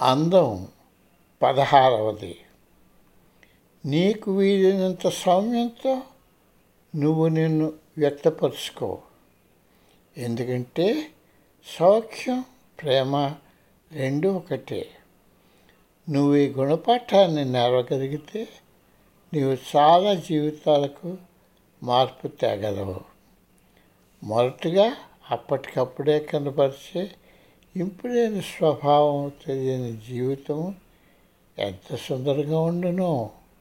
అందం పదహారవది నీకు వీలైనంత సౌమ్యంతో నువ్వు నిన్ను వ్యక్తపరుచుకో ఎందుకంటే సౌఖ్యం ప్రేమ రెండు ఒకటే నువ్వు ఈ గుణపాఠాన్ని నేర్వగలిగితే నీవు చాలా జీవితాలకు మార్పు తేగలవు మొదటగా అప్పటికప్పుడే కనపరిచే ఇంపులేని స్వభావం తెలియని జీవితం ఎంత సుందరంగా ఉండునో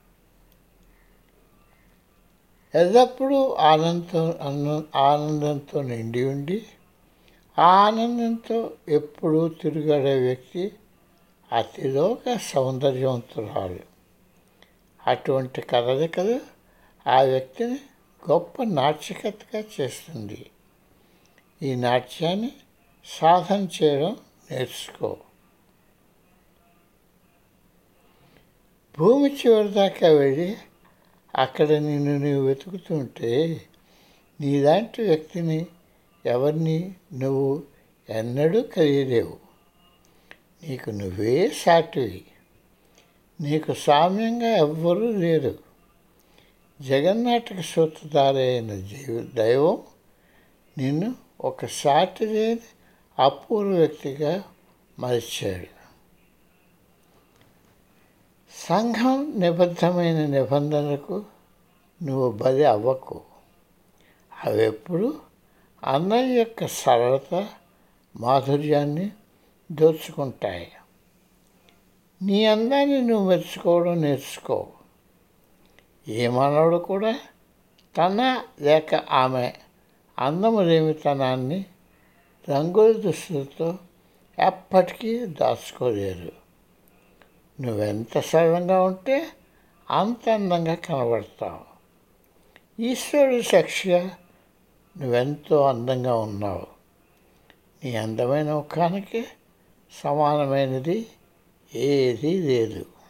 ఎల్లప్పుడూ ఆనందం అన్న- ఆనందంతో నిండి ఉండి ఆ ఆనందంతో ఎప్పుడూ తిరుగాడే వ్యక్తి అతిలోక సౌందర్యవంతురాలు అటువంటి కదలికలు ఆ వ్యక్తిని గొప్ప నాట్యకతగా చేస్తుంది ఈ నాట్యాన్ని సాధన చేయడం నేర్చుకో భూమి చివరి దాకా వెళ్ళి అక్కడ నిన్ను నీవు వెతుకుతుంటే నీలాంటి వ్యక్తిని ఎవరిని నువ్వు ఎన్నడూ కలియలేవు నీకు నువ్వే సాటివి నీకు సామ్యంగా ఎవ్వరూ లేరు జగన్నాటక సూత్రధారి అయిన జీవ దైవం నిన్ను ఒక సాటి లేని అపూర్వ వ్యక్తిగా మలిచాడు సంఘం నిబద్ధమైన నిబంధనలకు నువ్వు బలి అవ్వకు అవెప్పుడు అన్నం యొక్క సరళత మాధుర్యాన్ని దోచుకుంటాయి నీ అందాన్ని నువ్వు మెచ్చుకోవడం నేర్చుకో ఏ మానవుడు కూడా తన లేక ఆమె అందము లేమితనాన్ని రంగుల దుస్తులతో ఎప్పటికీ దాచుకోలేరు నువ్వెంత సరళంగా ఉంటే అంత అందంగా కనబడతావు ఈశ్వరుడి సాక్షిగా నువ్వెంతో అందంగా ఉన్నావు నీ అందమైన ముఖానికి సమానమైనది ఏదీ లేదు